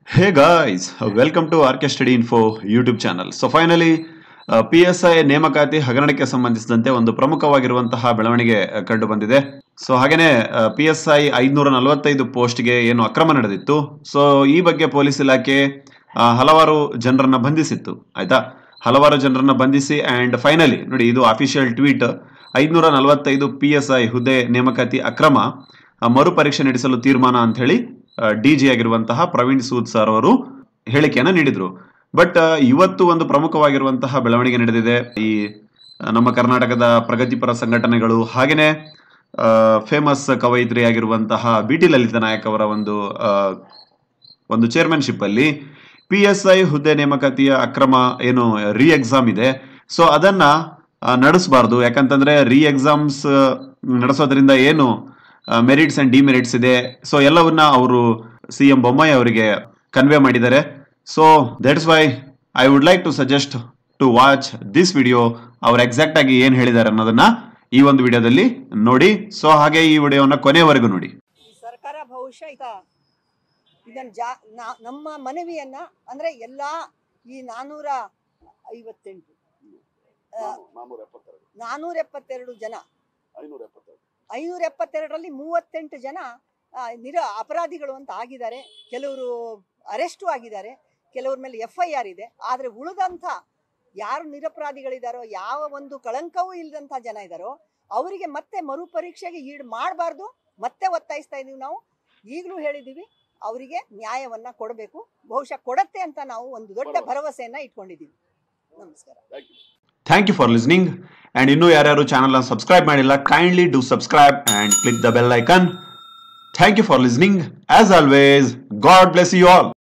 Hey guys, welcome to RK Study Info YouTube channel. So finally, P S I ನೇಮಕಾತಿ ಹಗರಣಕ್ಕೆ ಸಂಬಂಧಿಸಿದಂತೆ ಒಂದು ಪ್ರಮುಖವಾಗಿರುವಂತಹ ಬೆಳವಣಿಗೆ ಅಹ್, ಕಂಡು ಬಂದಿದೆ ಸೊ ಹಾಗೇನೆ ಪಿ ಎಸ್ ಐ ಐದ್ನೂರ ನಲವತ್ತೈದು ಪೋಸ್ಟ್ಗೆ ಏನು ಅಕ್ರಮ ನಡೆದಿತ್ತು ಸೊ ಈ ಬಗ್ಗೆ ಪೊಲೀಸ್ ಇಲಾಖೆ ಆ, ಹಲವಾರು ಜನರನ್ನ ಬಂಧಿಸಿತ್ತು ಆಯ್ತಾ ಹಲವಾರು ಜನರನ್ನ ಬಂಧಿಸಿ ಅಂಡ್ ಫೈನಲಿ ನೋಡಿ ಇದು ಅಫಿಷಿಯಲ್ ಟ್ವೀಟ್ ಐದ್ನೂರ ನಲವತ್ತೈದು ಪಿ ಎಸ್ ಐ ಹುದ್ದೆ ನೇಮಕಾತಿ ಅಕ್ರಮ ಆ, ಮರುಪರೀಕ್ಷೆ ನಡೆಸಲು ತೀರ್ಮಾನ ಅಂತ ಹೇಳಿ ಡಿ ಜಿ ಆಗಿರುವಂತಹ ಪ್ರವೀಣ್ ಸೂದ್ ಸರ್ ಅವರು ಹೇಳಿಕೆಯನ್ನ ನೀಡಿದ್ರು ಬಟ್ ಇವತ್ತು ಒಂದು ಪ್ರಮುಖವಾಗಿರುವಂತಹ ಬೆಳವಣಿಗೆ ನಡೆದಿದೆ ಈ ಆ, ನಮ್ಮ ಕರ್ನಾಟಕದ ಪ್ರಗತಿಪರ ಸಂಘಟನೆಗಳು ಹಾಗೇನೆ ಫೇಮಸ್ ಕವಯಿತ್ರಿ ಆಗಿರುವಂತಹ ಬಿ ಟಿ ಲಲಿತಾ ನಾಯಕ್ ಅವರ ಒಂದು ಆ, ಒಂದು ಚೇರ್ಮನ್ಶಿಪ್ ಅಲ್ಲಿ ಪಿ ಎಸ್ ಐ ಹುದ್ದೆ ನೇಮಕಾತಿಯ ಅಕ್ರಮ ಏನು ರಿ ಎಕ್ಸಾಮ್ ಇದೆ ಸೊ ಅದನ್ನ ಆ, ನಡೆಸಬಾರ್ದು ಯಾಕಂತಂದ್ರೆ ರಿ ಎಕ್ಸಾಮ್ಸ್ ನಡೆಸೋದ್ರಿಂದ ಏನು ಮೆರಿಟ್ಸ್ ಅಂಡ್ ಡಿಮೆರಿಟ್ಸ್ ಇದೆ ಸೊ ಎಲ್ಲವನ್ನ ಅವರು ಸಿ ಎಂ ಬೊಮ್ಮಾಯಿ ಅವರಿಗೆ ಕನ್ವೆ ಮಾಡಿದ್ದಾರೆ so that's why I would like to suggest to watch this video ಅವ್ರು ಎಕ್ಸಾಕ್ಟ್ ಆಗಿ ಏನ್ ಹೇಳಿದ್ದಾರೆ ಅನ್ನೋದನ್ನ ಈ ಒಂದು ವಿಡಿಯೋದಲ್ಲಿ ನೋಡಿ ಸೊ ಹಾಗೆ ಈ ವಿಡಿಯೋನ ಕೊನೆಯವರೆಗೂ ನೋಡಿ ಈ ಸರ್ಕಾರ ಬಹುಶಃ ಈಗ ಇದನ್ನ ಜಾ ನಾ- ನಮ್ಮ ಮನವಿಯನ್ನ ಅಂದ್ರೆ ಎಲ್ಲಾ ಈ ನಾನೂರ ಐವತ್ತೆಂಟು ಆ, ನಾನೂರ ಎಪ್ಪತ್ತೆರಡು ಜನ ಐನೂರ ಎಪ್ಪತ್ತೆರಡರಲ್ಲಿ ಮೂವತ್ತೆಂಟು ಜನ ಆ, ನಿರ ಅಪರಾಧಿಗಳು ಅಂತ ಆಗಿದ್ದಾರೆ ಕೆಲವರು ಅರೆಸ್ಟು ಆಗಿದ್ದಾರೆ ಕೆಲವ್ರ ಮೇಲೆ ಎಫ್ ಐ ಆರ್ ಇದೆ ಆದರೆ ಉಳಿದಂಥ ಯಾರು ನಿರಪರಾಧಿಗಳಿದಾರೋ ಯಾವ ಒಂದು ಕಳಂಕವೂ ಇಲ್ಲದಂಥ ಜನ ಇದ್ದಾರೋ ಅವರಿಗೆ ಮತ್ತೆ ಮರುಪರೀಕ್ಷೆಗೆ ಈಡು ಮಾಡಬಾರ್ದು ಮತ್ತೆ ಒತ್ತಾಯಿಸ್ತಾ ಇದೀವಿ ನಾವು ಈಗಲೂ ಹೇಳಿದ್ದೀವಿ ಅವರಿಗೆ ನ್ಯಾಯವನ್ನ ಕೊಡಬೇಕು ಬಹುಶಃ ಕೊಡತ್ತೆ ಅಂತ ನಾವು ಒಂದು ದೊಡ್ಡ ಭರವಸೆಯನ್ನ ಇಟ್ಕೊಂಡಿದ್ದೀವಿ ನಮಸ್ಕಾರ thank you for listening and ಇನ್ನೂ ಯಾರ್ಯಾರು ಚಾನಲ್ ಸಬ್ಸ್ಕ್ರೈಬ್ ಮಾಡಿಲ್ಲ kindly do subscribe and click the bell icon thank you for listening as always God bless you all